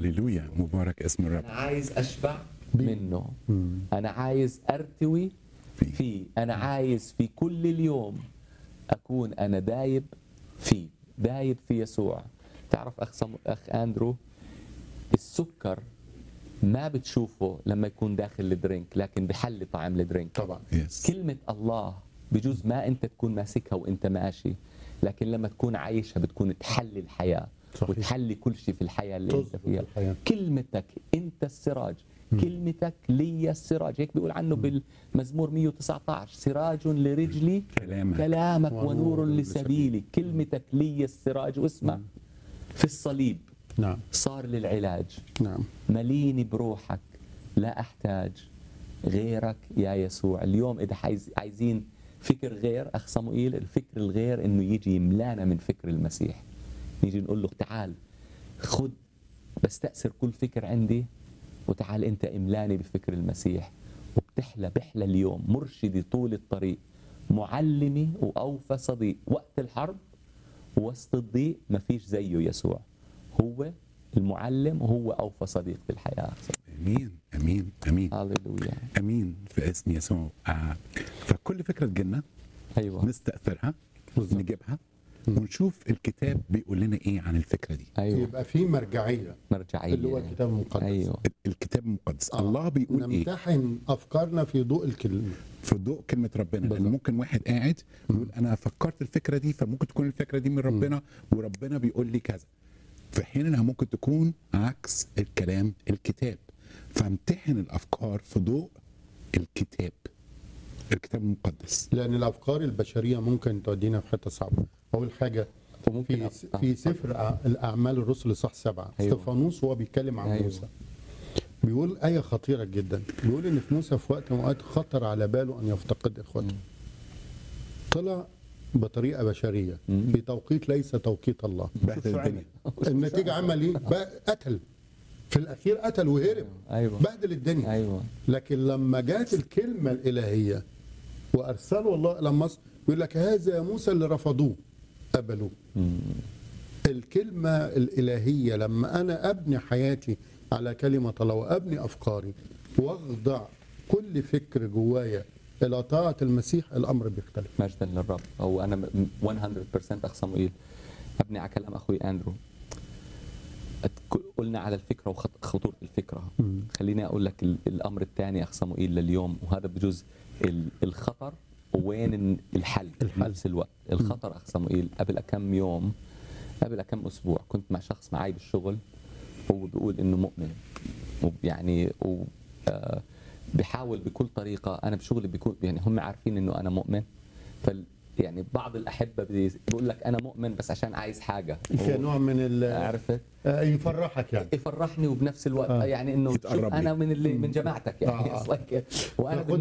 هللويا مبارك اسم الرب انا عايز اشبع بيه. منه انا عايز ارتوي فيه. فيه انا عايز في كل اليوم اكون انا دايب فيه دايب في يسوع تعرف اخ صم... اخ اندرو السكر ما بتشوفه لما يكون داخل الدرينك لكن بحل طعم الدرينك طبعا يس كلمة الله بجوز ما أنت تكون ماسكها وأنت ماشي لكن لما تكون عايشها بتكون تحلي الحياة صحيح. وتحلي كل شيء في الحياة اللي أنت تظبط فيها الحياة. كلمتك أنت السراج كلمتك لي السراج هيك بيقول عنه بالمزمور 119 سراج لرجلي كلامك. كلامك ونور ونور لسبيلي. لسبيلي كلمتك لي السراج واسمع في الصليب نعم صار للعلاج نعم مليني بروحك لا احتاج غيرك يا يسوع اليوم اذا عايز عايزين فكر غير اخ صموئيل الفكر الغير انه يجي يملانا من فكر المسيح نيجي نقول له تعال خد بستأثر كل فكر عندي وتعال انت املاني بفكر المسيح وبتحلى بحلى اليوم مرشدي طول الطريق معلمي واوفى صديق وقت الحرب وسط الضيق ما فيش زيه يسوع هو المعلم وهو اوفى صديق في الحياه امين امين امين هللويا امين في اسم يسوع آه. فكل فكره تجينا ايوه نستأثرها بالظبط. نجيبها ونشوف الكتاب بيقول لنا ايه عن الفكره دي ايوه يبقى في مرجعيه مرجعيه اللي هو الكتاب المقدس ايوه الكتاب المقدس آه. الله بيقول ايه نمتحن افكارنا في ضوء الكلمه في ضوء كلمه ربنا لان بالظبط. ممكن واحد قاعد يقول انا فكرت الفكره دي فممكن تكون الفكره دي من ربنا وربنا بيقول لي كذا في حين انها ممكن تكون عكس الكلام الكتاب فامتحن الافكار في ضوء الكتاب الكتاب المقدس لان الافكار البشريه ممكن تودينا في حته صعبه اول حاجه وممكن في أ- في سفر أع- الاعمال الرسل صح سبعه أيوة. استفانوس وهو بيتكلم عن أيوة. موسى بيقول آية خطيرة جدا بيقول إن في موسى في وقت من الأوقات خطر على باله أن يفتقد إخوته طلع بطريقة بشرية في توقيت ليس توقيت الله بهدل الدنيا النتيجة عمل إيه؟ بقى قتل في الأخير قتل وهرب ايوه بهدل الدنيا ايوه لكن لما جات الكلمة الإلهية وأرسله الله إلى مصر يقول لك هذا يا موسى اللي رفضوه قبلوه الكلمة الإلهية لما أنا أبني حياتي على كلمة الله وأبني أفكاري وأخضع كل فكر جوايا إلى طاعة المسيح الأمر بيختلف مجدا للرب هو انا م- 100% اخ صموئيل ابني على كلام اخوي اندرو أت- قلنا على الفكره وخطوره الفكره خليني اقول لك ال- الامر الثاني اخ صموئيل لليوم وهذا بجوز ال- الخطر وين ال- الحل في الحل. نفس الوقت الخطر اخ صموئيل قبل كم يوم قبل كم اسبوع كنت مع شخص معي بالشغل هو بيقول انه مؤمن يعني و آه، بحاول بكل طريقه انا بشغلي بيكون يعني هم عارفين انه انا مؤمن فال يعني بعض الاحبه بي- بيقول لك انا مؤمن بس عشان عايز حاجه في نوع من ال- عرفت آه، يفرحك يعني يفرحني وبنفس الوقت آه. يعني انه يتقرب شوف انا لي. من اللي من جماعتك يعني آه. It's like- وانا فخد